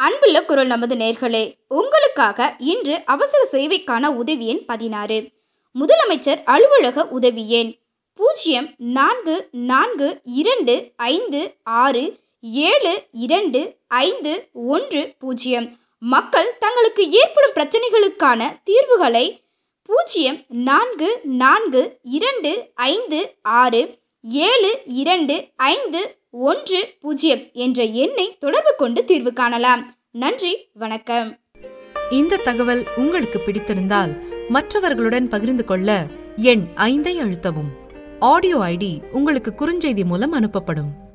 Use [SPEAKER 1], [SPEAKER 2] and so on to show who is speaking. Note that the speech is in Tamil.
[SPEAKER 1] அன்புள்ள குரல் நமது நேர்களே உங்களுக்காக இன்று அவசர சேவைக்கான உதவி எண் பதினாறு முதலமைச்சர் அலுவலக உதவி எண் பூஜ்ஜியம் நான்கு நான்கு இரண்டு ஐந்து ஆறு ஏழு இரண்டு ஐந்து ஒன்று பூஜ்ஜியம் மக்கள் தங்களுக்கு ஏற்படும் பிரச்சனைகளுக்கான தீர்வுகளை பூஜ்ஜியம் நான்கு நான்கு இரண்டு ஐந்து ஆறு ஏழு இரண்டு ஐந்து ஒன்று பூஜ்ஜியம் என்ற எண்ணை தொடர்பு கொண்டு தீர்வு காணலாம் நன்றி வணக்கம்
[SPEAKER 2] இந்த தகவல் உங்களுக்கு பிடித்திருந்தால் மற்றவர்களுடன் பகிர்ந்து கொள்ள எண் ஐந்தை அழுத்தவும் ஆடியோ ஐடி உங்களுக்கு குறுஞ்செய்தி மூலம் அனுப்பப்படும்